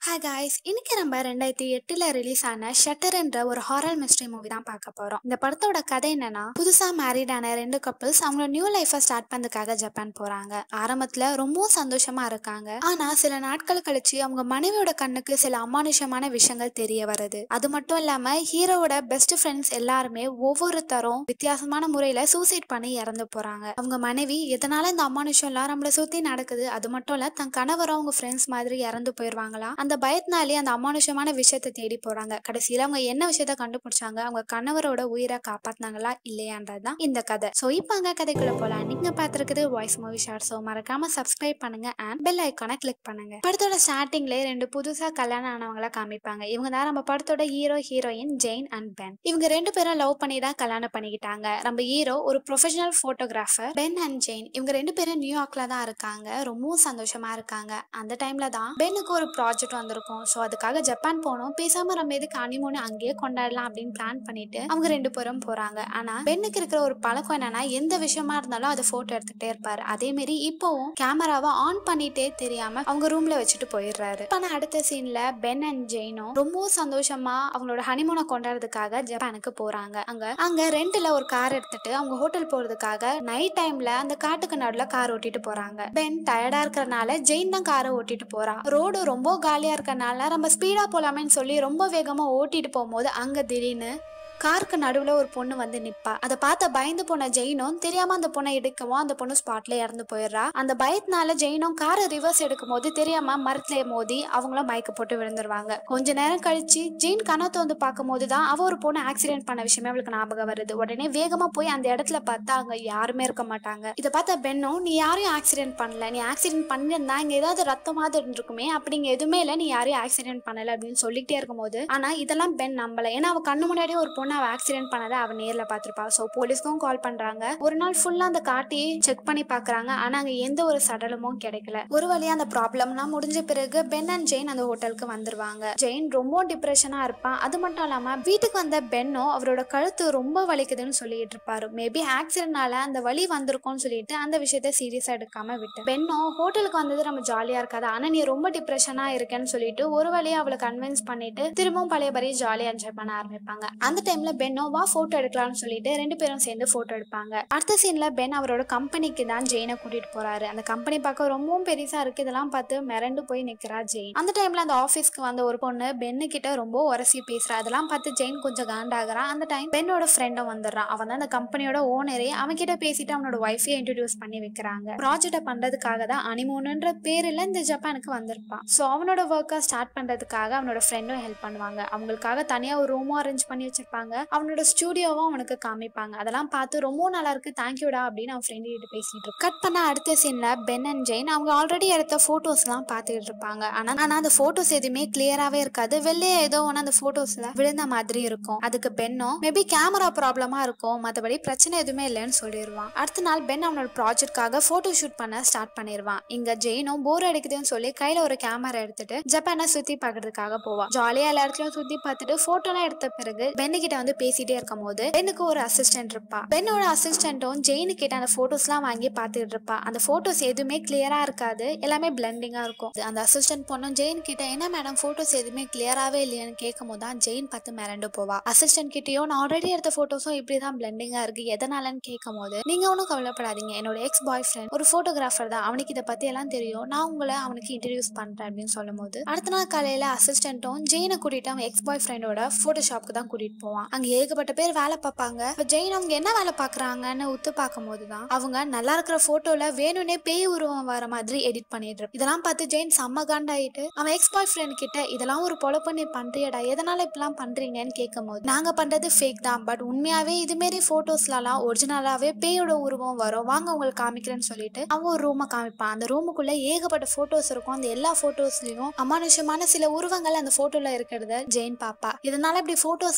Hi guys இன்னைக்கு நம்ம ரெண்டாயிரத்தி எட்டுல ரிலீஸ் ஆன ஷட்டர் என்ற ஒரு ஹாரர் மிஸ்ட்ரி மூவி தான் பார்க்க போறோம் இந்த படத்தோட கதை என்னன்னா புதுசா மேரிட் ஆன ரெண்டு கப்பிள்ஸ் அவங்களோட நியூ லைஃபை ஸ்டார்ட் பண்ணதுக்காக ஜப்பான் போறாங்க ஆரம்பத்துல ரொம்பவும் சந்தோஷமா இருக்காங்க ஆனா சில நாட்கள் கழிச்சு அவங்க மனைவியோட கண்ணுக்கு சில அமானுஷமான விஷயங்கள் தெரிய வருது அது மட்டும் இல்லாம ஹீரோவோட பெஸ்ட் ஃப்ரெண்ட்ஸ் எல்லாருமே ஒவ்வொருத்தரும் வித்தியாசமான முறையில சூசைட் பண்ணி இறந்து போறாங்க அவங்க மனைவி எதனால இந்த அமானுஷம் எல்லாம் நம்மள சுத்தி நடக்குது அது மட்டும் இல்ல தன் கணவரும் அவங்க ஃப்ரெண்ட்ஸ் மாதிரி இறந்து போயிருவாங்களா அந்த பயத்தினாலே அந்த அமானுஷமான விஷயத்தை தேடி போறாங்க கடைசியில அவங்க என்ன விஷயத்த கண்டுபிடிச்சாங்க அவங்க கணவரோட உயிரை காப்பாத்தினாங்களா இல்லையான்றதுதான் இந்த கதை சோ இப்போ அங்க கதைக்குள்ள போலாம் நீங்க பாத்துருக்குது வாய்ஸ் மூவி ஷார்ட் ஸோ மறக்காம சப்ஸ்கிரைப் பண்ணுங்க அண்ட் பெல் ஐக்கானை கிளிக் பண்ணுங்க படத்தோட ஸ்டார்டிங்ல ரெண்டு புதுசா கல்யாணம் ஆனவங்கள காமிப்பாங்க இவங்க தான் நம்ம படத்தோட hero heroine Jane and Ben இவங்க ரெண்டு பேரும் லவ் பண்ணி தான் கல்யாணம் பண்ணிக்கிட்டாங்க நம்ம ஹீரோ ஒரு professional photographer Ben and Jane இவங்க ரெண்டு பேரும் நியூயார்க்ல தான் இருக்காங்க ரொம்பவும் சந்தோஷமா இருக்காங்க அந்த டைம்ல தான் பென்னுக்கு ஒரு ப்ராஜெக்ட் வந்திருக்கும் ஸோ அதுக்காக ஜப்பான் போனோம் பேசாம நம்ம எதுக்கு அனிமோனு அங்கேயே கொண்டாடலாம் அப்படின்னு பிளான் பண்ணிட்டு அவங்க ரெண்டு பேரும் போறாங்க ஆனா பென்னுக்கு இருக்கிற ஒரு பழக்கம் என்னன்னா எந்த விஷயமா இருந்தாலும் அதை போட்டோ எடுத்துக்கிட்டே இருப்பாரு அதே மாதிரி இப்போவும் கேமராவை ஆன் பண்ணிட்டே தெரியாம அவங்க ரூம்ல வச்சுட்டு போயிடுறாரு ஆனா அடுத்த சீன்ல பென் அண்ட் ஜெயினும் ரொம்பவும் சந்தோஷமா அவங்களோட ஹனிமூனை கொண்டாடுறதுக்காக ஜப்பானுக்கு போறாங்க அங்க அங்க ரெண்டுல ஒரு கார் எடுத்துட்டு அவங்க ஹோட்டல் போறதுக்காக நைட் டைம்ல அந்த காட்டுக்கு நடுவுல கார் ஓட்டிட்டு போறாங்க பென் டயர்டா இருக்கறனால ஜெயின் தான் காரை ஓட்டிட்டு போறா ரோடு ரொம்ப காலியா இருக்கறனால நம்ம ஸ்பீடா போலாமேன்னு சொல்லி ரொம்ப வேகமா ஓட்டிட்டு போகும்போது அங்க திடீர்னு காருக்கு நடுவுல ஒரு பொண்ணு வந்து நிப்பா அதை பார்த்த பயந்து போன ஜெயினும் தெரியாம அந்த பொண்ணை எடுக்கவும் அந்த பொண்ணு ஸ்பாட்ல இறந்து போயிடுறா அந்த பயத்தினால ஜெயினும் காரை ரிவர்ஸ் எடுக்கும் போது தெரியாம மரத்துல மோதி அவங்கள மயக்க போட்டு விழுந்துருவாங்க கொஞ்ச நேரம் கழிச்சு ஜெயின் கணத்தை வந்து பார்க்கும் போதுதான் அவ ஒரு பொண்ணு ஆக்சிடென்ட் பண்ண விஷயமே அவளுக்கு ஞாபகம் வருது உடனே வேகமா போய் அந்த இடத்துல பார்த்தா அங்க யாருமே இருக்க மாட்டாங்க இதை பார்த்த பெண்ணும் நீ யாரையும் ஆக்சிடென்ட் பண்ணல நீ ஆக்சிடென்ட் பண்ணிருந்தா இங்க ஏதாவது ரத்தமாவது இருந்திருக்குமே அப்படிங்க எதுவுமே இல்லை நீ யாரையும் ஆக்சிடென்ட் பண்ணல அப்படின்னு சொல்லிக்கிட்டே இருக்கும்போது ஆனா இதெல்லாம் பெண் நம்பல ஏன்னா அவ கண்ணு முன்னாடியே ஒரு பொண்ணு அவ ஆக்சிடென்ட் பண்ணதை அவ நேர்ல பார்த்திருப்பா ஸோ போலீஸ்க்கும் கால் பண்றாங்க ஒரு நாள் ஃபுல்லா அந்த காட்டி செக் பண்ணி பாக்குறாங்க ஆனா அங்க எந்த ஒரு சடலமும் கிடைக்கல ஒரு வழியா அந்த ப்ராப்ளம்லாம் முடிஞ்ச பிறகு பென் அண்ட் ஜெயின் அந்த ஹோட்டலுக்கு வந்துருவாங்க ஜெயின் ரொம்ப டிப்ரெஷனா இருப்பான் அது மட்டும் இல்லாம வீட்டுக்கு வந்த பென்னும் அவரோட கழுத்து ரொம்ப வலிக்குதுன்னு சொல்லிட்டு இருப்பாரு மேபி ஆக்சிடென்ட்னால அந்த வலி வந்திருக்கும்னு சொல்லிட்டு அந்த விஷயத்த சீரியஸா எடுக்காம விட்டு பெண்ணும் ஹோட்டலுக்கு வந்தது நம்ம ஜாலியா இருக்காது ஆனா நீ ரொம்ப டிப்ரெஷனா இருக்கேன்னு சொல்லிட்டு ஒரு வழியா அவளை கன்வின்ஸ் பண்ணிட்டு திரும்பவும் பழைய பழைய ஜாலியா என்ஜாய் பண்ண ஆரம்பிப்பாங்க அந்த டைம்ல பென்னும் வா போட்டோ எடுக்கலாம்னு சொல்லிட்டு ரெண்டு பேரும் சேர்ந்து போட்டோ எடுப்பாங்க அடுத்த சீன்ல பென் அவரோட கம்பெனிக்கு தான் ஜெயினை கூட்டிட்டு போறாரு அந்த கம்பெனி பார்க்க ரொம்பவும் பெருசா இருக்கு இதெல்லாம் பார்த்து மிரண்டு போய் நிக்கிறா ஜெயின் அந்த டைம்ல அந்த ஆபீஸ்க்கு வந்த ஒரு பொண்ணு பென்னு கிட்ட ரொம்ப உரசி பேசுறா அதெல்லாம் பார்த்து ஜெயின் கொஞ்சம் காண்டாகிறான் அந்த டைம் பென்னோட ஃப்ரெண்டும் வந்துடுறான் அவன் தான் அந்த கம்பெனியோட ஓனரே அவன் கிட்ட பேசிட்டு அவனோட ஒய்ஃபையை இன்ட்ரடியூஸ் பண்ணி வைக்கிறாங்க ப்ராஜெக்டை பண்றதுக்காக தான் அனிமோனுன்ற பேர்ல இந்த ஜப்பானுக்கு வந்திருப்பான் ஸோ அவனோட ஒர்க்கை ஸ்டார்ட் பண்றதுக்காக அவனோட ஃப்ரெண்டும் ஹெல்ப் பண்ணுவாங்க அவங்களுக்காக தனியா ஒரு ரூமும் அரேஞ்ச் பண்ணி வச்சிருப்பாங்க அவனோட ஸ்டூடியோவும் அவனுக்கு காமிப்பாங்க அதெல்லாம் பார்த்து ரொம்ப நல்லா இருக்கு தேங்க்யூடா அப்படின்னு அவன் ஃப்ரெண்டு கிட்ட பேசிட்டு இருக்கு கட் பண்ண அடுத்த சீன்ல பென் அண்ட் ஜெயின் அவங்க ஆல்ரெடி எடுத்த போட்டோஸ்லாம் பார்த்துக்கிட்டு இருப்பாங்க ஆனா ஆனா அந்த போட்டோஸ் எதுவுமே கிளியராவே இருக்காது வெளியே ஏதோ ஒன்று அந்த போட்டோஸ்ல விழுந்த மாதிரி இருக்கும் அதுக்கு பென்னும் மேபி கேமரா ப்ராப்ளமா இருக்கும் மற்றபடி பிரச்சனை எதுவுமே இல்லைன்னு சொல்லிடுவான் அடுத்த நாள் பென் அவனோட ப்ராஜெக்ட்காக போட்டோ ஷூட் பண்ண ஸ்டார்ட் பண்ணிடுவான் இங்க ஜெயினும் போர் அடிக்குதுன்னு சொல்லி கையில ஒரு கேமரா எடுத்துட்டு ஜப்பானை சுத்தி பார்க்கறதுக்காக போவான் ஜாலியா எல்லா இடத்துலயும் சுத்தி பார்த்துட்டு போட்டோலாம் எடுத்த பிறகு பென்னு கிட்ட வந்து பேசிட்டே இருக்கும் போது பென்னுக்கு ஒரு அசிஸ்டன்ட் இருப்பா பென்னோட அசிஸ்டன்ட்டும் ஜெயினு கிட்ட அந்த போட்டோஸ்லாம் வாங்கி பார்த்துட்டு இருப்பா அந்த போட்டோஸ் எதுவுமே கிளியரா இருக்காது எல்லாமே பிளண்டிங்கா இருக்கும் அந்த அசிஸ்டன்ட் பொண்ணும் ஜெயின் கிட்ட என்ன மேடம் போட்டோஸ் எதுவுமே கிளியராவே இல்லையான்னு கேட்கும் போது தான் ஜெயின் பார்த்து மிரண்டு போவா அசிஸ்டன்ட் கிட்டயும் நான் ஆல்ரெடி எடுத்த போட்டோஸும் இப்படிதான் பிளண்டிங்கா இருக்கு எதனாலன்னு கேட்கும் போது நீங்க ஒன்றும் கவலைப்படாதீங்க என்னோட எக்ஸ் பாய் ஃப்ரெண்ட் ஒரு போட்டோகிராஃபர் தான் அவனுக்கு இதை பத்தி எல்லாம் தெரியும் நான் உங்களை அவனுக்கு இன்ட்ரடியூஸ் பண்றேன் அப்படின்னு சொல்லும் போது அடுத்த நாள் காலையில அசிஸ்டன்ட்டும் ஜெயினை கூட்டிட்டு அவன் எக்ஸ் பாய் ஃப்ரெண்டோட போட்டோ ஷாப்க்கு தான் கூட்டிட்டு போவான் அங்க ஏகப்பட்ட பேர் வேலை பார்ப்பாங்க இப்ப ஜெயின் அவங்க என்ன வேலை பாக்குறாங்கன்னு உத்து பார்க்கும் போதுதான் அவங்க நல்லா இருக்கிற போட்டோல வேணும்னே பேய் உருவம் வர மாதிரி எடிட் பண்ணிட்டு இருக்கு. இதெல்லாம் பார்த்து ஜெயின் செம்ம காண்டாயிட்டு அவன் எக்ஸ் பாய் ஃப்ரெண்ட் கிட்ட இதெல்லாம் ஒரு பொழப்பு நீ பண்றியடா எதனால இப்படிலாம் பண்றீங்கன்னு கேட்கும் போது நாங்க பண்றது ஃபேக் தான் பட் உண்மையாவே இது மாரி போட்டோஸ்லாம் ஒரிஜினலாவே பேயோட உருவம் வரும் வாங்க உங்களுக்கு காமிக்கிறேன்னு சொல்லிட்டு அவன் ஒரு ரூமை காமிப்பான் அந்த ரூமுக்குள்ள ஏகப்பட்ட போட்டோஸ் இருக்கும் அந்த எல்லா போட்டோஸ்லயும் அமானுஷமான சில உருவங்கள் அந்த போட்டோல இருக்கிறத ஜெயின் பாப்பா இதனால இப்படி போட்டோஸ்ல அதுமே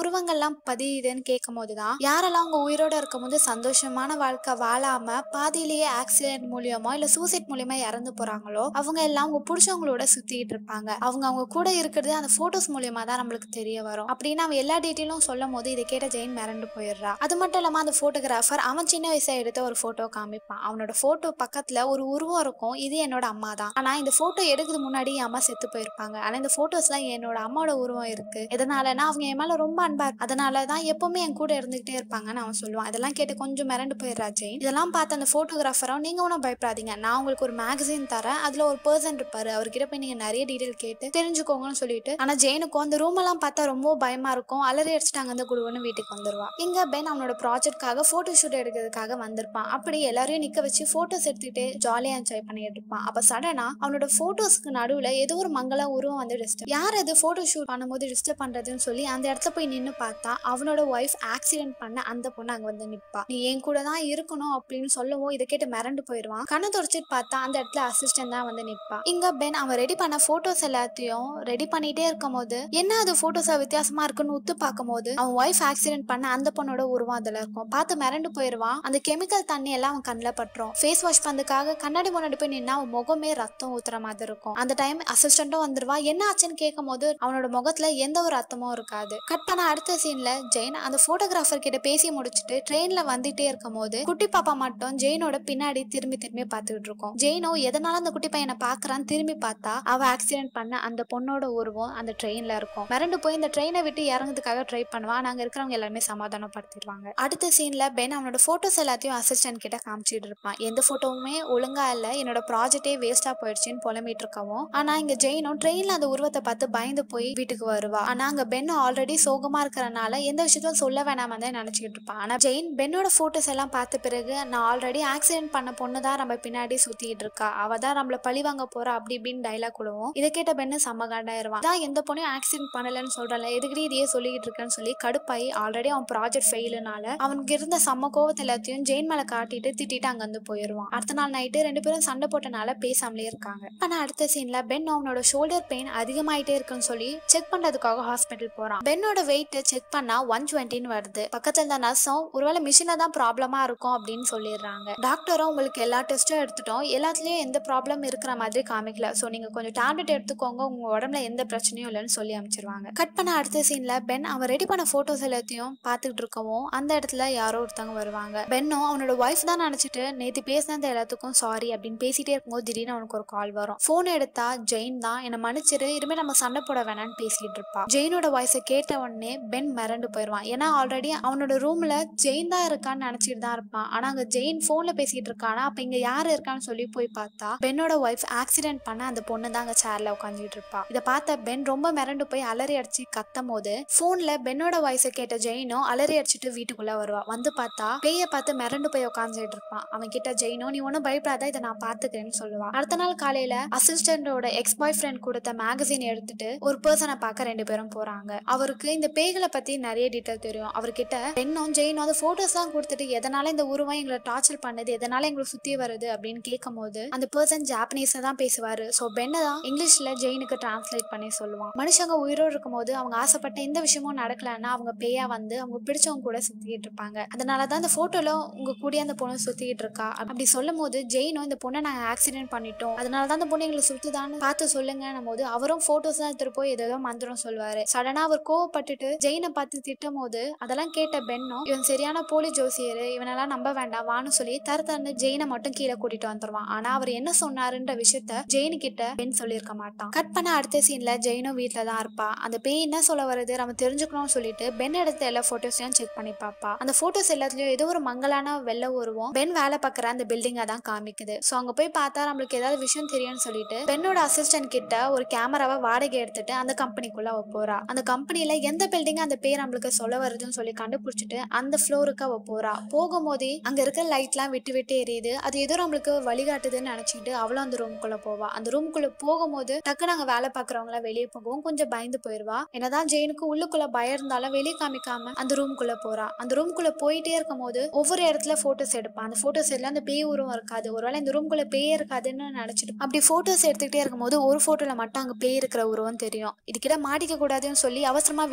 உருவங்கள்லாம் பதியுதுன்னு கேட்கும் போதுதான் யாரெல்லாம் அவங்க உயிரோட இருக்கும்போது சந்தோஷமான வாழ்க்கை வாழாம பாதியிலேயே ஆக்சிடென்ட் மூலியமோ இல்ல சூசைட் மூலியமா இறந்து போறாங்களோ அவங்க எல்லாம் அவங்க புருஷவங்களோட சுத்திட்டு இருப்பாங்க அவங்க அவங்க கூட இருக்கிறது அந்த போட்டோஸ் மூலியமா தான் நம்மளுக்கு தெரிய வரும் அப்படின்னு அவன் எல்லா டீட்டெயிலும் சொல்லும் போது இதை கேட்ட ஜெயின் மிரண்டு போயிடுறா அது மட்டும் இல்லாம அந்த போட்டோகிராஃபர் அவன் சின்ன வயசா எடுத்த ஒரு போட்டோ காமிப்பான் அவனோட போட்டோ பக்கத்துல ஒரு உருவம் இருக்கும் இது என்னோட அம்மா தான் ஆனா இந்த போட்டோ எடுக்கிறது முன்னாடி என் அம்மா செத்து போயிருப்பாங்க ஆனா இந்த போட்டோஸ்ல என்னோட அம்மாவோட உருவம் இருக்கு எதனாலனா அவங்க என் மேல ரொம்ப அன்பா இருக்கு அதனால தான் எப்பவுமே என் கூட இருந்துகிட்டே இருப்பாங்கன்னு அவன் சொல்லுவான் இதெல்லாம் கேட்டு கொஞ்சம் மிரண்டு போயிடுறா ஜெயின் இதெல்லாம் பார்த்து அந்த போட்டோகிராஃபரும் நீங்க ஒன்றும் பயப்படாதீங்க நான் உங்களுக்கு ஒரு மேகசின் தரேன் அதுல ஒரு பர்சன் இருப்பாரு அவர்கிட்ட போய் நீங்க நிறைய டீடைல் கேட்டு தெரிஞ்சுக்கோங்கன்னு சொல்லிட்டு ஆனா ஜெயினுக்கும் அந்த ரூம் எல்லாம் பார்த்தா ரொம்ப பயமா இருக்கும் அலறி அடிச்சுட்டாங்க அந்த குழுவுன்னு வீட்டுக்கு வந்துருவா இங்க பென் அவனோட ப்ராஜெக்ட்காக போட்டோ ஷூட் எடுக்கிறதுக்காக வந்திருப்பான் அப்படி எல்லாரையும் நிக்க வச்சு போட்டோஸ் எடுத்துக்கிட்டு ஜாலியா என்ஜாய் பண்ணிட்டு இருப்பான் அப்ப சடனா அவனோட போட்டோஸ்க்கு நடுவுல ஏதோ ஒரு மங்கள உருவம் வந்து டிஸ்டர்ப் யார் அது போட்டோ ஷூட் பண்ணும்போது டிஸ்டர்ப் பண்றதுன்னு சொல்லி அந்த இடத்துல போய் நின்னு பார்த்தா அவனோட ஒய்ஃப் ஆக்சிடென்ட் பண்ண அந்த பொண்ணு அங்க வந்து நிப்பா நீ என் கூட தான் இருக்கணும் அப்படின்னு சொல்லவும் இதை கேட்டு மிரண்டு போயிடுவான் கண்ணை தொடச்சிட்டு பார்த்தா அந்த இடத்துல அசிஸ்டன்ட் தான் வந்து நிப்பா இங்க பென் அவன் ரெடி பண்ண போட்டோஸ் எல்லாத்தையும் ரெடி பண்ணிட்டே இருக்கும் போது என்ன அது போட்டோஸா வித்தியாசமா இருக்குன்னு உத்து பார்க்கும் போது அவன் ஒய்ஃப் ஆக்சிடென்ட் பண்ண அந்த பொண்ணோட உருவம் அதுல இருக்கும் பார்த்து மிரண்டு போயிடுவான் அந்த கெமிக்கல் தண்ணி எல்லாம் அவன் கண்ணில் பட்டுரும் ஃபேஸ் வாஷ் பண்ணதுக்காக கண்ணாடி முன்னாடி போய் நின்னா அவன் முகமே ரத்தம் ஊத்துற மாதிரி இருக்கும் அந்த டைம் அசிஸ்டன்ட்டும் வந்துருவா என்ன ஆச்சுன்னு கேட்கும் போது அவனோட முகத்துல எந்த ஒரு ரத்தமும் இருக்காது கட் பண்ண அடுத்த சீன்ல ஜெயின் அந்த போட்டோகிராஃபர் கிட்ட பேசி முடிச்சுட்டு ட்ரெயின்ல வந்துட்டே இருக்கும் போது குட்டி பாப்பா மட்டும் ஜெயினோட பின்னாடி திரும்பி திரும்பி பார்த்துக்கிட்டு இருக்கும் ஜெயினோ எதனால அந்த குட்டி பையனை பாக்குறான்னு திரும்பி பார்த்தா அவ ஆக்சிடென்ட் பண்ண அந்த பொண்ணோட உருவம் அந்த ட்ரெயின்ல இருக்கும் மிரண்டு போய் இந்த ட்ரெயினை விட்டு இறங்குறதுக்காக ட்ரை பண்ணுவான் நாங்க இருக்கிறவங்க எல்லாருமே சமாதானப்படுத்திடுவாங்க அடுத்த சீன்ல பென் அவனோட போட்டோஸ் எல்லாத்தையும் அசிஸ்டன்ட் கிட்ட காமிச்சிட்டு இருப்பான் எந்த போட்டோவுமே ஒழுங்கா இல்ல என்னோட ப்ராஜெக்டே வேஸ்டா போயிடுச்சுன்னு புலம்பிட்டு இருக்கவும் ஆனா இங்க ஜெயினும் ட்ரெயின்ல அந்த உருவத்தை பார்த்து பயந்து போய் வீட்டுக்கு வருவா ஆனா அங்க பென் ஆல்ரெடி சோகமா இருக்கறனால எந்த விஷயத்தையும் சொல்ல வேணாம் தான் நினைச்சிட்டு இருப்பான் ஆனா ஜெயின் பென்னோட போட்டோஸ் எல்லாம் பார்த்த பிறகு நான் ஆல்ரெடி ஆக்சிடென்ட் பண்ண பொண்ணு தான் நம்ம பின்னாடி சுத்திட்டு இருக்கா அவ தான் நம்மள பழி வாங்க போறா அப்படி இப்படின்னு டைலாக் விடுவோம் இதை கேட்ட பெண்ணு செம்ம காண்டாயிருவான் தான் எந்த பொண்ணையும் ஆக்சிடென்ட் பண்ணலன்னு சொல்றல எதுக்கடி இதையே சொல்லிட்டு இருக்கேன்னு சொல்லி கடுப்பாயி ஆல்ரெடி அவன் ப்ராஜெக்ட் ஃபெயிலுனால அவனுக்கு இருந்த செம்ம கோவத்தை எல்லாத்தையும் ஜெயின் மேல காட்டிட்டு திட்டிட்டு அங்கிருந்து போயிடுவான் அடுத்த நாள் நைட்டு ரெண்டு பேரும் சண்டை போட்டனால பேசாமலே இருக்காங்க ஆனா அடுத்த சீன்ல பென் அவனோட ஷோல்டர் பெயின் அதிகமாயிட்டே இருக்குன்னு சொல்லி செக் பண்றதுக்காக ஹாஸ்பிட்டல் போறான் பென்னோட வெயிட் செக் பண்ணா ஒன் டுவெண்ட்டின்னு வருது பக்கத்துல இருந்த நர்ஸும் ஒருவேளை மிஷினை தான் ப்ராப்ளமா இருக்கும் அப்படின்னு சொல்லிடுறாங்க டாக்டரும் உங்களுக்கு எல்லா டெஸ்ட்டும் எடுத்துட்டோம் எல்லாத்துலயும் எந்த ப்ராப்ளம் இருக்கிற மாதிரி காமிக்கல ஸோ நீங்க கொஞ்சம் டேப்லெட் எடுத்துக்கோங்க உங்க உடம்புல எந்த பிரச்சனையும் இல்லைன்னு சொல்லி அமைச்சிருவாங்க கட் பண்ண அடுத்த சீன்ல பென் அவன் ரெடி பண்ண போட்டோஸ் எல்லாத்தையும் பார்த்துக்கிட்டு இருக்கவும் அந்த இடத்துல யாரோ ஒருத்தவங்க வருவாங்க பென்னும் அவனோட ஒய்ஃப் தான் நினைச்சிட்டு நேத்து பேசினது எல்லாத்துக்கும் சாரி அப்படின்னு பேசிட்டே இருக்கும்போது திடீர்னு அவனுக்கு ஒரு கால் வரும் போன் எடுத்தா ஜெயின் தான் என்னை மன்னிச்சிரு இனிமே நம்ம சண்டை போட வேணாம்னு பேசிட்டு இருப்பா ஜெயினோட வாய்ஸை கேட்ட உடனே பென் மிரண்டு போயிடுவான் ஏன்னா ஆல்ரெடி அவனோட ரூம்ல ஜெயின் தான் இருக்கான்னு நினைச்சிட்டு தான் இருப்பான் ஆனா அங்க ஜெயின் போன்ல பேசிட்டு இருக்கானா அப்ப இங்க யாரு இருக்கான்னு சொல்லி போய் பார்த்தா பென்னோட ஒய்ஃப் ஆக்சிடென்ட் பண்ண அந்த பொண்ணு தான் அங்க சேர்ல உட்காந்துட்டு இருப்பா இதை பார்த்த பென் ரொம்ப மிரண்டு போய் அலறி அடிச்சு கத்தும் போது போன்ல பென்னோட வாய்ஸை கேட்ட ஜெயினும் அலறி அடிச்சுட்டு வீட்டுக்குள்ள வருவா வந்து பார்த்தா பேய பார்த்து மிரண்டு போய் உட்காந்துட்டு இருப்பான் அவன் கிட்ட ஜெயினோ நீ ஒன்றும் பயப்படாத இதை நான் பாத்துக்கிறேன்னு சொல்லுவான் அடுத்த நாள் காலையில அசிஸ்டண்டோட எக்ஸ் பாய் ஃப்ரெண்ட் கொடுத்த மேகசின் எடுத்துட்டு ஒரு பர்சனை பார்க்க ரெண்டு பேரும் போறாங்க அவருக்கு இந்த பேய்களை பத்தி நிறைய டீட்டெயில் தெரியும் அவர்கிட்ட பெண்ணும் ஜெயினும் அந்த போட்டோஸ் தான் கொடுத்துட்டு எதனால இந்த உருவம் எங்களை டார்ச்சர் பண்ணுது எதனால எங்களை சுத்தி வருது அப்படின்னு கேட்கும் போது அந்த பர்சன் ஜாப்பனீஸை தான் பேசுவாரு ஸோ பெண்ணை தான் இங்கிலீஷ்ல ஜெயினுக்கு டிரான்ஸ்லேட் பண்ணி சொல்லுவான் மனுஷங்க உயிரோடு இருக்கும்போது அவங்க ஆசைப்பட்ட எந்த விஷயமும் நடக்கலன்னா அவங்க பேயா வந்து அவங்க பிடிச்சவங்க கூட சுத்திட்டு இருப்பாங்க அதனாலதான் அந்த போட்டோல உங்க கூட அந்த பொண்ணு சுத்திட்டு இருக்கா அப்படி சொல்லும் போது ஜெயினும் இந்த பொண்ணை நாங்க ஆக்சிடென்ட் பண்ணிட்டோம் அதனாலதான் அந்த பொண்ணு எங்களை சுத்துதான்னு பார்த்து சொல்லுங்க போது அவரும் போட்டோஸ் தான் எடுத்துட்டு போய் ஏதோ மந்திரம் சொல்லுவாரு சடனா அவர் கோவப்பட்டுட்டு ஜெயினை பார்த்து திட்டும் போது அதெல்லாம் கேட்ட பெண்ணும் இவன் சரியான போலி ஜோசியர் இவனெல்லாம் நம்ப வேண்டாம் வான்னு சொல்லி தர தரன்னு ஜெயினை மட்டும் கீழே கூட்டிட்டு வந்துருவான் ஆனா அவர் என்ன சொன்னாருன்ற விஷயத்த ஜெயின் கிட்ட பெண் சொல்லியிருக்க மாட்டான் கட் பண்ண அடுத்த சீன்ல ஜெயினும் வீட்ல தான் இருப்பா அந்த பேய் என்ன சொல்ல வருது நம்ம தெரிஞ்சுக்கணும்னு சொல்லிட்டு பென் எடுத்த எல்லா போட்டோஸையும் செக் பண்ணி பார்ப்பா அந்த போட்டோஸ் எல்லாத்துலயும் ஏதோ ஒரு மங்கலான வெள்ள உருவம் பென் வேலை பார்க்குற அந்த பில்டிங்கை தான் காமிக்குது ஸோ அங்க போய் பார்த்தா நம்மளுக்கு ஏதாவது விஷயம் தெரியும்னு சொல்லிட்டு பென்னோட அசிஸ்டன்ட் கிட்ட ஒரு கேமராவை வாடகை எடுத்துட்டு அந்த கம்பெனிக்குள்ள அவ போறா அந்த கம்பெனில எந்த பில்டிங் அந்த பேர் நம்மளுக்கு சொல்ல வருதுன்னு சொல்லி கண்டுபிடிச்சிட்டு அந்த ஃப்ளோருக்கு அவ போறா போகும்போதே அங்க இருக்க லைட்லாம் விட்டு விட்டு எரியுது அது ஏதோ நம்மளுக்கு வழிகாட்டுதுன்னு நினைச்சிட்டு அவளும் அந்த ரூமுக்குள்ள போவா அந்த ரூமுக்குள்ள போகும்போது டக்குனு அங்க வேலை பார்க்கறவங்கள வெளியே போகவும் கொஞ்சம் பயந்து போயிருவா என்னதான் ஜெயினுக்கு உள்ளுக்குள்ள பயம் இருந்தாலும் வெளியே காமிக்காம அந்த ரூமுக்குள்ள போறா அந்த ரூமுக்குள்ள போயிட்டே இருக்கும் போது ஒவ்வொரு இடத்துல போட்டோஸ் எடுப்பான் அந்த போட்டோஸ் எல்லாம் அந்த பேய் உருவம் இருக்காது ஒருவேளை இந்த ரூமுக்குள்ள பேய் இருக்காதுன்னு நினைச்சிட்டு அப்படி போட்டோஸ் எடுத்துக்கிட்டே இருக்கும்போது ஒரு போட்டோல மட்டும் அங்க பேய் இருக்கிற உருவம் தெரியும் இதுக்கிட்ட மாட்டிக்க கூடாதுன்னு சொல்லி அவசரமா வெளியே ஓடவும்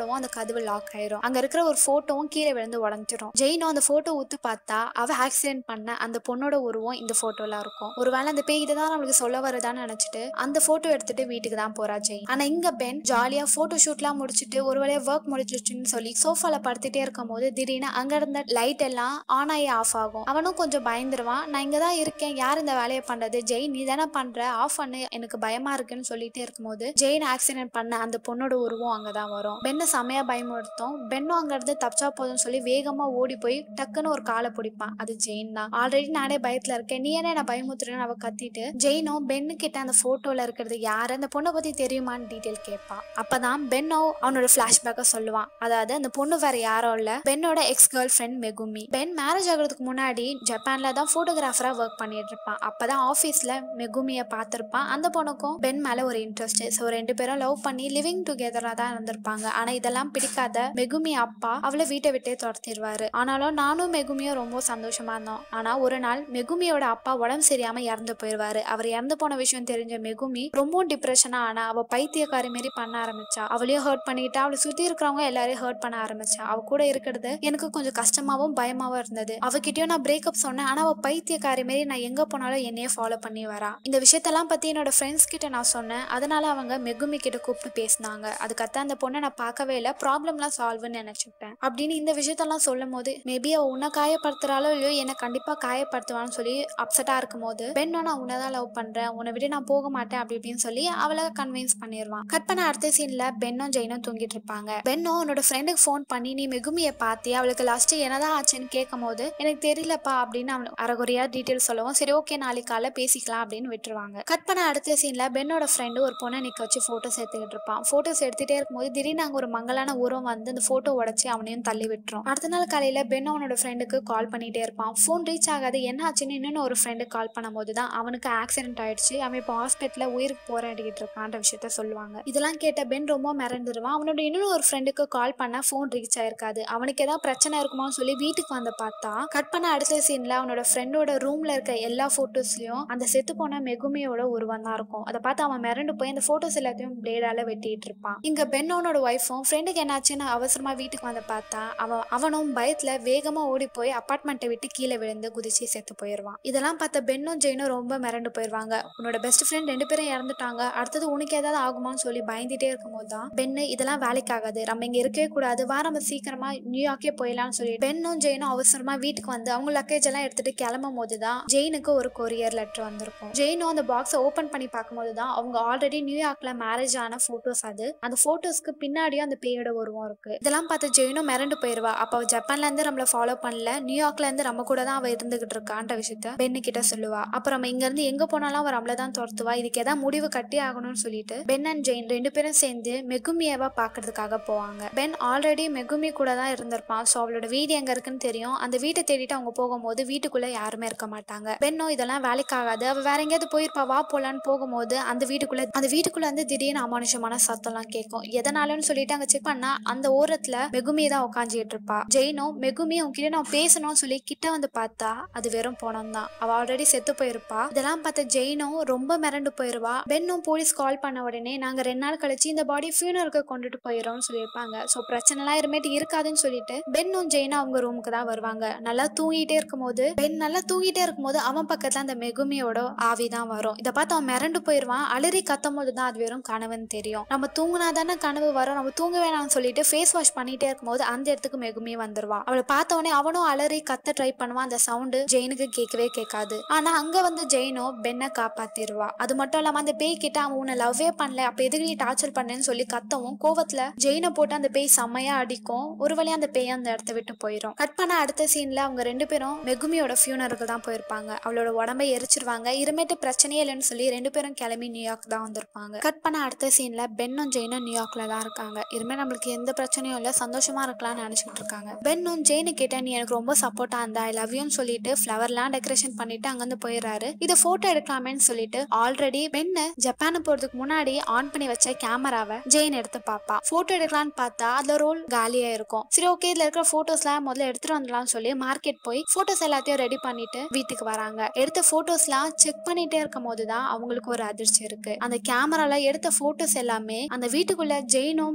சொல்லவும் அந்த கதவு லாக் ஆயிரும் அங்க இருக்கிற ஒரு போட்டோவும் கீழே விழுந்து உடஞ்சிரும் ஜெயினும் அந்த போட்டோ ஊத்து பார்த்தா அவ ஆக்சிடென்ட் பண்ண அந்த பொண்ணோட உருவம் இந்த போட்டோல இருக்கும் ஒருவேளை அந்த பேய் தான் நம்மளுக்கு சொல்ல வருதான்னு நினைச்சிட்டு அந்த போட்டோ எடுத்துட்டு வீட்டுக்கு தான் போறா ஜெயின் ஆனா இங்க பென் ஜாலியா போட்டோ ஷூட்லாம் முடிச்சிட்டு ஒரு வழியா ஒர்க் முடிச்சிருச்சுன்னு சொல்லி சோஃபால படுத்துட்டே இருக்கும் போது திடீர்னு அங்க இருந்த லைட் எல்லாம் ஆன் ஆகி ஆஃப் ஆகும் அவனும் கொஞ்சம் பயந்துருவான் நான் இங்க தான் இருக்கேன் யார் இந்த வேலையை பண்றது ஜெயின் நீ தானே பண்ற ஆஃப் பண்ணு எனக்கு பயமா இருக்குன்னு சொல்லிட்டே இருக்கும்போது ஜெயின் ஆக்சிடென்ட் பண்ண அந்த பொண்ணோட உருவம் அங்கதான் வரும் பெண்ணை செமையா பயமுறுத்தும் பெண்ணும் அங்க இருந்து தப்பிச்சா போதும்னு சொல்லி வேகமா ஓடி போய் டக்குன்னு ஒரு காலை பிடிப்பான் அது ஜெயின் தான் ஆல்ரெடி நானே பயத்துல இருக்கேன் நீ என்ன என்ன பயமுறுத்துறேன்னு அவ கத்திட்டு ஜெயினும் பென்னு கிட்ட அந்த போட்டோல இருக்கிறது யாரு அந்த பொண்ணை பத்தி தெரியுமான்னு டீட்டெயில் கேட்பான் அப்பதான் பென்னோ அவனோட பிளாஷ்பேக்கை சொல்லுவான் அதாவது அந்த பொண்ணு வேற யாரும் இல்ல பென்னோட ex girlfriend Megumi Ben marriage ஆகுறதுக்கு முன்னாடி ஜப்பான்ல தான் போட்டோகிராஃபரா ஒர்க் பண்ணிட்டு இருப்பான் அப்பதான் ஆபீஸ்ல மெகுமிய பார்த்திருப்பான் அந்த பொண்ணுக்கும் பென் மேல ஒரு இன்ட்ரெஸ்ட் ஸோ ரெண்டு பேரும் லவ் பண்ணி லிவிங் டுகெதரா தான் இருந்திருப்பாங்க ஆனா இதெல்லாம் பிடிக்காத மெகுமி அப்பா அவளை வீட்டை விட்டே துரத்திடுவாரு ஆனாலும் நானும் மெகுமியும் ரொம்ப சந்தோஷமா இருந்தோம் ஆனா ஒரு நாள் மெகுமியோட அப்பா உடம்பு சரியாம இறந்து போயிடுவாரு அவர் இறந்து போன விஷயம் தெரிஞ்ச மெகுமி ரொம்ப டிப்ரெஷனா ஆனா அவ பைத்தியக்காரி மாரி பண்ண ஆரம்பிச்சா அவளையும் ஹர்ட் பண்ணிட்டா அவளை சுத்தி இருக்கிறவங்க எல்லாரையும் ஹர்ட் பண்ண ஆரம்பிச்சா அவ கூட இருக்கிறது எனக்கு கொஞ்சம் கஷ்டமாவும் பயமாவும் இருந்தது அவகிட்டயும் நான் பிரேக்கப் சொன்னேன் ஆனா அவ பைத்தியக்காரி மாரி நான் எங்க போனாலும் என்னையே ஃபாலோ பண்ணி வரா இந்த விஷயத்தெல்லாம் பத்தி என்னோட ஃப்ரெண்ட்ஸ் கிட்ட நான் சொன்னேன் அதனால அவங்க மெகுமி கிட்ட கூப்பிட்டு பேசினாங்க அதுக்கத்த அந்த பொண்ணை நான் பார்க்கவே இல்லை ப்ராப்ளம்லாம் சால்வ்னு நினைச்சுக்கிட்டேன் அப்படின்னு இந்த விஷயத்தெல்லாம் சொல்லும் போது மேபி அவ உன்னை காயப்படுத்துறாளோ இல்லையோ என்னை கண்டிப்பா காயப்படுத்துவான்னு சொல்லி அப்செட்டா இருக்கும் போது பெண்ணோ நான் உன்னை தான் லவ் பண்றேன் உன்னை விட நான் போக மாட்டேன் அப்படி இப்படின்னு சொல்லி அவளை கன்வின்ஸ் பண்ணிடுவான் கட் பண்ண அடுத்த சீன்ல பென்னும் ஜெயினும் தூங்கிட்டு இருப்பாங்க பென்னோ உன்னோட ஃப்ரெண்டுக்கு ஃபோன் பண்ணி நீ மெகுமியை பார்த்தி அவளுக்கு லாஸ்ட் என்னதான் ஆச்சுன்னு கேட்கும் போது எனக்கு தெரியலப்பா அப்படின்னு அவன் அறகுறையா டீட்டெயில் சொல்லவும் சரி ஓகே நாளைக்கு காலைல பேசிக்கலாம் அப்படின்னு விட்டுருவாங்க கட் பண்ண அடுத்த சீன்ல பென்னோட ஃப்ரெண்டு ஒரு பொண்ணை நிக்க வச்சு போட்டோஸ் எடுத்துக்கிட்டு இருப்பான் போட்டோஸ் எடுத்துட்டே இருக்கும்போது திடீர்னு அங்க ஒரு மங்கலான உரம் வந்து அந்த போட்டோ உடச்சி அவனையும் தள்ளி விட்டுரும் அடுத்த நாள் காலையில பென் அவனோட ஃப்ரெண்டுக்கு கால் பண்ணிட்டே இருப்பான் ஃபோன் ரீச் ஆகாது என்ன ஆச்சுன்னு இன்னொன்னு ஒரு ஃப்ரெண்டு கால் பண்ணும்போது தான் அவனுக்கு ஆக்சிடென்ட் ஆயிடுச்சு அவன் இப்போ ஹாஸ்பிட்டல்ல உயிருக்கு போராடிக்கிட்டு இருக்கான்ற விஷயத்த சொல்லுவாங்க இதெல்லாம் கேட்ட பென் ரொம்ப மிரண்டுருவான் அவனோட இன்னொரு ஒரு ஃப்ரெண்டுக்கு கால் பண்ணா ஃபோன் ரீச் ஆயிருக்காது அவனுக்கு ஏதாவது பிரச்சனை இருக்குமோன்னு சொல்லி வீட்டுக்கு வந்து பார்த்தா கட் பண்ண அடுத்த சீன்ல அவனோட ஃப்ரெண்டோட ரூம்ல இருக்க எல்லா போட்டோஸ்லயும் அந்த செத்து போன மெகுமியோட உருவம் தான் இருக்கும் அதை பார்த்து அவன் மிரண்டு போய் அந்த போட்டோஸ் எல்லாத்தையும் பிளேடால வெட்டிட்டு இருப்பான் இங்க பென்னோனோட ஒய்ஃபும் ஃப்ரெண்டுக்கு என்னாச்சுன்னு அவசரமா வீட்டுக்கு வந்து பார்த்தா அவன் அவனும் பயத்துல வேகமா ஓடி போய் அப்பார்ட்மெண்ட்டை விட்டு கீழே விழுந்து குதிச்சு செத்து போயிடுவான் இதெல்லாம் பார்த்த பென்னும் ஜெயினும் ரொம்ப மிரண்டு போயிடுவாங்க உன்னோட பெஸ்ட் ஃப்ரெண்ட் ரெண்டு பேரும் இறந்துட்டாங்க அடுத்தது உனக்கு ஏதாவது ஆகுமான்னு சொல்லி பயந்துட்டே இருக்கும்போது தான் பென்னு இதெல்லாம் வேலைக்கு ஆகாது நம்ம இங்க இருக்கவே கூடாது வா நம்ம சீக்கிரமா நியூயார்க்கே போயிடலாம்னு சொல்லி பென்னும் ஜெயினும் அவசரமா வீட்டுக்கு வந்து அவங்க லக்கேஜ் எல்லாம் எடுத்துட்டு கிளம்பும் போது தான் ஜெயினுக்கு ஒரு கொரியர் லெட்டர் வந்திருக்கும் ஜெயினும் அந்த பாக்ஸை ஓபன் பண்ணி பார்க்கும்போது தான் அவங்க ஆல்ரெடி நியூயார்க்ல மேரேஜ் ஆன போட்டோஸ் அது அந்த போட்டோஸ்க்கு பின்னாடியும் அந்த பேயோட உருவம் இருக்கு இதெல்லாம் பார்த்து ஜெயினும் மிரண்டு போயிருவா அப்ப அவ ஜப்பான்ல இருந்து நம்மள ஃபாலோ பண்ணல நியூயார்க்ல இருந்து நம்ம கூட தான் அவ இருந்துகிட்டு இருக்கான்ற விஷயத்த பென்னு கிட்ட சொல்லுவா அப்புறம் நம்ம இங்க இருந்து எங்க போனாலும் அவ நம்மள தான் துரத்துவா இதுக்கு ஏதாவது முடிவு கட்டி ஆகணும்னு சொல்லிட்டு பென் அண்ட் ஜெயின் ரெண்டு பேரும் சேர்ந்து மெகுமியாவை பாக்குறதுக்காக போவாங்க பென் ஆல்ரெடி மெகுமி கூட தான் இருந்திருப்பான் ஸோ அவளோட வீடு எங்க இருக்குன்னு தெரியும் அந்த வீட்டை தேடிட்டு அவங்க போகும்போது வீட்டுக்குள்ள யாருமே இருக்க மாட்டாங்க பென்னோ இதெல்லாம் வேலைக்கு ஆகாது அவ வேற எங்கேயாவது போயிருப்பா வா போலான்னு போகும்போது அந்த வீட்டுக்குள்ள அந்த வீட்டுக்குள்ள வந்து திடீர்னு அமானுஷமான சத்தம்லாம் கேட்கும் எதனாலன்னு சொல்லிட்டு அங்க செக் பண்ணா அந்த ஓரத்துல மெகுமி தான் உட்காந்துட்டு இருப்பா ஜெயினும் மெகுமி உன்கிட்ட நான் பேசணும்னு சொல்லி கிட்ட வந்து பார்த்தா அது வெறும் பணம் தான் அவ ஆல்ரெடி செத்து போயிருப்பா இதெல்லாம் பார்த்த ஜெயினும் ரொம்ப மிரண்டு போயிருவா பென்னும் போலீஸ் கால் பண்ண உடனே நாங்க ரெண்டு நாள் கழிச்சு இந்த பாடி ஃபியூனருக்கு கொண்டுட்டு போயிடும்னு சொல்லியிருப்பாங்க ஸோ பிரச்சனைலாம் இருமேட்டு இருக்காதுன்னு சொல்லிட்டு பென்னும் ஜெயினும் அவங்க ரூமுக்கு தான் வருவாங்க நல்லா தூங்கிட்டே இருக்கும்போது பென் நல்லா தூங்கிட்டே இருக்கும்போது அவன் பக்கத்துல அந்த மெகுமியோட ஆவி தான் வரும் இதை பார்த்து அவன் மிரண்டு போயிடுவான் அலறி கத்தும் போது தான் அது வெறும் கனவுன்னு தெரியும் நம்ம தூங்குனா தானே கனவு வரும் நம்ம தூங்க வேணாம்னு சொல்லிட்டு ஃபேஸ் வாஷ் பண்ணிட்டே இருக்கும்போது அந்த இடத்துக்கு மெகுமி வந்துருவா அவளை பார்த்த உடனே அவனும் அலறி கத்த ட்ரை பண்ணுவான் அந்த சவுண்டு ஜெயினுக்கு கேட்கவே கேட்காது ஆனா அங்க வந்து ஜெயினோ பென்னை காப்பாத்திடுவா அது மட்டும் இல்லாம அந்த பேய் கிட்ட அவன் உன்னை லவ்வே பண்ணல அப்ப எதுக்கு நீ டார்ச்சர் பண்ணேன்னு சொல்லி கத்தவும் கோவத்துல ஜெயினை போட்டு அந்த பேய் செம்மையா அடிக்கும் ஒரு வழியா அந்த பேய் அந்த இடத்த விட்டு போயிடும் கட் பண்ண அடுத்த சீன்ல அவங்க ரெண்டு பேரும் மெகுமியோட ஃபியூனருக்கு தான் போயிருப்பாங்க அவளோட உடம்பை எரிச்சிருவாங்க இருமேட்டு பிரச்சனையே இல்லைன்னு சொல்லி ரெண்டு பேரும் கிளம்பி நியூயார்க் தான் வந்திருப்பாங்க கட் பண்ண அடுத்த சீன்ல பென்னும் ஜெயினும் நியூயார்க்ல தான் இருக்காங்க இனிமே நம்மளுக்கு எந்த பிரச்சனையும் இல்ல சந்தோஷமா இருக்கலாம்னு நினைச்சிட்டு இருக்காங்க பென்னும் ஜெயினு கிட்ட நீ எனக்கு ரொம்ப சப்போர்ட்டா இருந்தா ஐ லவ் யூன்னு சொல்லிட்டு ஃப்ளவர்லாம் டெக்கரேஷன் பண்ணிட்டு அங்கிருந்து போயிடுறாரு இதை போட்டோ எடுக்கலாமேன்னு சொல்லிட்டு ஆல்ரெடி பென்னு ஜப்பானு போறதுக்கு முன்னாடி ஆன் பண்ணி வச்ச கேமராவை ஜெயின் எடுத்து பாப்பா போட்டோ எடுக்கலாம்னு பார்த்தா அதுல ரோல் காலியா இருக்கும் சரி ஓகே இதுல இருக்கிற போட்டோஸ்லாம் முதல்ல எடுத்துட்டு வந்துடலாம்னு சொல்லி மார்க்கெட் போய் போட்டோஸ் எல்லாத்தையும் ரெடி பண்ணிட்டு வீட்டுக்கு வராங்க எடுத்த போட்டோஸ்லாம் செக் பண்ணிட்டே இருக்கும் போது தான் அவங்களுக்கு ஒரு அதிர்ச்சி இருக்கு அந்த கேமரால எடுத்த போட்டோஸ் எல்லாமே அந்த வீட்டுக்குள்ள ஜெயினும் பென்னும்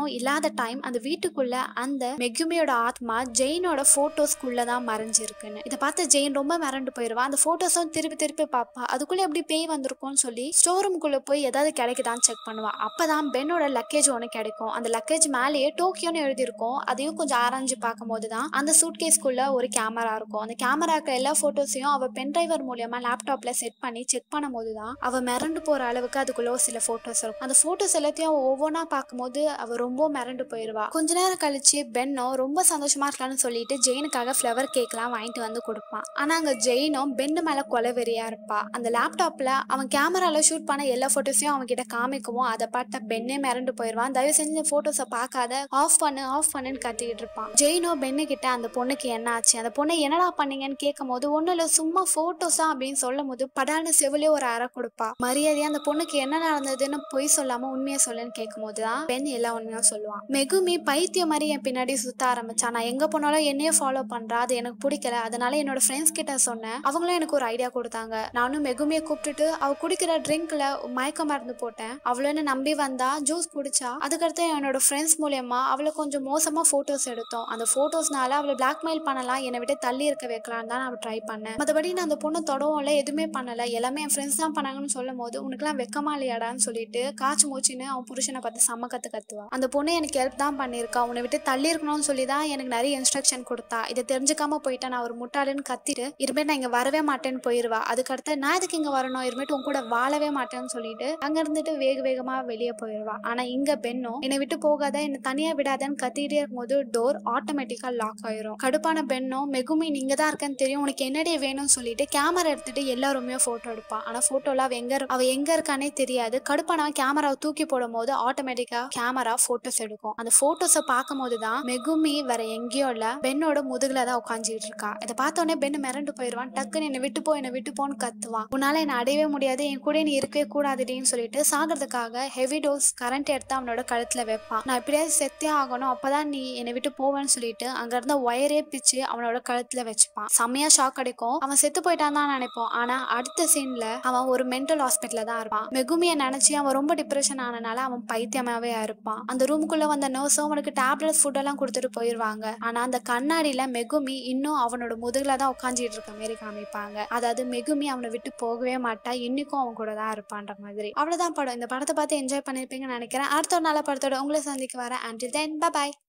இல்லாத டைம் அந்த வீட்டுக்குள்ள அந்த மெகுமியோட ஆத்மா ஜெயினோட போட்டோஸ்க்குள்ள தான் மறைஞ்சிருக்குன்னு இதை பார்த்து ஜெயின் ரொம்ப மிரண்டு போயிடுவா அந்த போட்டோஸும் திருப்பி திருப்பி பார்ப்பா அதுக்குள்ள எப்படி பேய் வந்திருக்கும்னு சொல்லி ஸ்டோர் ரூம்குள்ள போய் ஏதாவது கிடைக்குதான்னு செக் பண்ணுவா அப்பதான் பென்னோட லக்கேஜ் ஒன்று கிடைக்கும் அந்த லக்கேஜ் மேலேயே டோக்கியோன்னு எழுதியிருக்கும் அதையும் கொஞ்சம் ஆராய்ஞ்சு பார்க்கும்போது தான் அந்த சூட்கேஸ்க்குள்ள ஒரு கேமரா இருக்கும் அந்த கேமராக்கு எல்லா போட்டோஸையும் அவ பென் டிரைவர் மூலியமா லேப்டாப்ல செட் பண்ணி செக் பண்ணும்போது தான் அவ மிரண்டு போற அளவுக்கு அதுக்குள்ள ஒரு சில போட்டோஸ் இருக்கும் அந்த போட்டோஸ் எல்லாத்தையும் அவ ஒவ்வொன்றா பார்க்கும்போது அவ ரொம்ப மிரண்டு போயிடுவா கொஞ்ச நேரம் கழிச்சு பென்னோ ரொம்ப சந்தோஷமா இருக்கான்னு சொல்லிட்டு ஜெயினுக்காக ஃப்ளவர் கேக்லாம் வாங்கிட்டு வந்து கொடுப்பான் ஆனா அங்க ஜெயினும் பென்னு மேல கொலவெறியா இருப்பா அந்த லேப்டாப்ல அவன் கேமரால ஷூட் பண்ண எல்லா போட்டோஸையும் அவன் கிட்ட காமிக்கவும் அதை பார்த்த பென்னே மிரண்டு போயிடுவான் தயவு செஞ்சு இந்த போட்டோஸை பார்க்காத ஆஃப் பண்ணு ஆஃப் பண்ணுன்னு கத்திக்கிட்டு இருப்பான் ஜெயினோ பென்னு கிட்ட அந்த பொண்ணுக்கு என்ன ஆச்சு அந்த பொண்ணை என்னடா பண்ணீங்கன்னு கேட்கும் போது ஒன்றும் இல்லை சும்மா ஃபோட்டோஸா அப்படின்னு சொல்லும் போது படான்னு செவிலே ஒரு அறை கொடுப்பா மரியாதையா அந்த பொண்ணுக்கு என்ன நடந்ததுன்னு பொய் சொல்லாம உண்மையை சொல்லுன்னு கேட்கும் போது தான் பெண் எல்லா உண்மையும் சொல்லுவான் மெகுமி பைத்தியம் மாதிரி என் பின்னாடி சுத்த ஆரம்பிச்சா நான் எங்க போனாலும் என்னையே ஃபாலோ பண்றா அது எனக்கு பிடிக்கல அதனால என்னோட ஃப்ரெண்ட்ஸ் கிட்ட சொன்னேன் அவங்களும் எனக்கு ஒரு ஐடியா கொடுத்தாங்க நானும் மெகுமியை கூப்பிட்டுட்டு அவ குடிக்கிற ட்ரிங்க்ல மயக்க மருந்து போட்டேன் அவளும் என்ன நம்பி வந்தா ஜூஸ் குடிச்சா அதுக்கடுத்து என்னோட ஃப்ரெண்ட்ஸ் மூலியமா அவளை கொஞ்சம் மோசமா போட்டோஸ் எடுத்தோம் அந்த போட்டோஸ்னால அவளை பிளாக்மெயில் பண்ணலாம் என்னை விட்டு தள்ளி இருக்க வைக்கலான்னு தான் நான் ட்ரை பண்ணேன் மற்றபடி நான் அந்த பொண்ணு தொடவும் இல்லை எதுவுமே பண்ணல எல்லாமே என் ஃப்ரெண்ட்ஸ் தான் பண்ணாங்கன்னு சொல்லும் போது உனக்குலாம் வெக்கமா இல்லையாடான்னு சொல்லிட்டு காய்ச்சி மூச்சின்னு அவன் புருஷனை பார்த்து செம்ம கத்து கத்துவான் அந்த பொண்ணு எனக்கு ஹெல்ப் தான் பண்ணியிருக்கா உன்னை விட்டு தள்ளி இருக்கணும்னு சொல்லி தான் எனக்கு நிறைய இன்ஸ்ட்ரக்ஷன் கொடுத்தா இதை தெரிஞ்சுக்காம போயிட்டா நான் ஒரு முட்டாளுன்னு கத்திட்டு இனிமேட்டு நான் இங்க வரவே மாட்டேன்னு போயிருவா அதுக்கடுத்து நான் எதுக்கு இங்க வரணும் இனிமேட்டு உன் கூட வாழவே மாட்டேன்னு சொல்லிட்டு அங்க இருந்துட்டு வேக வேகமா வெளியே போயிருவா ஆனா இங்க பெண்ணும் என்னை விட்டு போகாத என்னை தனியா விடாதன்னு கத்திட்டே இருக்கும்போது டோர் ஆட்டோமேட்டிக்கா லாக் ஆயிரும் கடுப்பான பெண்ணும் மெகுமி நீங்க தான் இருக்கன்னு தெரியும் உனக்கு என்னடி வேணும்னு சொல்லிட்டு கேமரா எடுத்துட்டு எல்லாருமே போட்டோ எடுப்பா ஆனா போட்டோல அவ எங்க இரு- அவ எங்க இருக்கானே தெரியாது கடுப்பானவன் கேமராவை தூக்கி போடும் போது ஆட்டோமேட்டிக்கா கேமரா போட்டோஸ் எடுக்கும் அந்த போட்டோஸை பார்க்கும் போது தான் மெகுமி வேற எங்கேயோ இல்ல பெண்ணோட முதுகுல தான் உட்காந்துட்டு இருக்கா இதை பார்த்த உடனே பெண்ணு மிரண்டு போயிடுவான் டக்குன்னு என்னை விட்டு போ என்னை விட்டு போன்னு கத்துவான் உன்னால என்னை அடையவே முடியாது என் கூட நீ இருக்கவே கூடாதுடின்னு சொல்லிட்டு சாகிறதுக்காக ஹெவி டோஸ் கரண்ட் எடுத்து அவனோட கழுத்துல வைப்பான் நான் எப்படியாவது செத்தே ஆகணும் அப்பதான் நீ என்னை விட்டு போவேன்னு சொல்லிட்டு அங்க இருந்த ஒயரே பிச்சு அவனோட கழுத்துல வச்சுப்பான் செம்மையா ஷாக் அடிக்கும் அவன் செத்து போயிட்டான் தான் நினைப்போம் ஆனா அடுத்த சீன்ல அவன் ஒரு மென்டல் ஹாஸ்பிட்டல்ல தான் இருப்பான் மெகுமிய நினைச்சு அவன் ரொம்ப டிப்ரெஷன் ஆனனால அவன் பைத்தியமாவே இருப்பான் அந்த ரூமுக்குள்ள வந்த நர்ஸும் அவனுக்கு டேப்லெட் ஃபுட் எல்லாம் கொடுத்துட்டு போயிருவாங்க ஆனா அந்த கண்ணாடியில மெகுமி இன்னும் அவனோட முதுகுல தான் உட்காந்துட்டு இருக்க மாதிரி காமிப்பாங்க அதாவது மெகுமி அவனை விட்டு போகவே மாட்டா இன்னைக்கும் அவன் கூட தான் இருப்பான்ற மாதிரி அவ்வளவுதான் படம் இந்த படத்தை பார்த்து என்ஜாய் பண்ணிருப்பீங்கன்னு நினைக்கிறேன் அடுத்த ஒரு நல்ல படத்தோட உங்களை சந்திக்க வரேன் அண்டில் தென் பை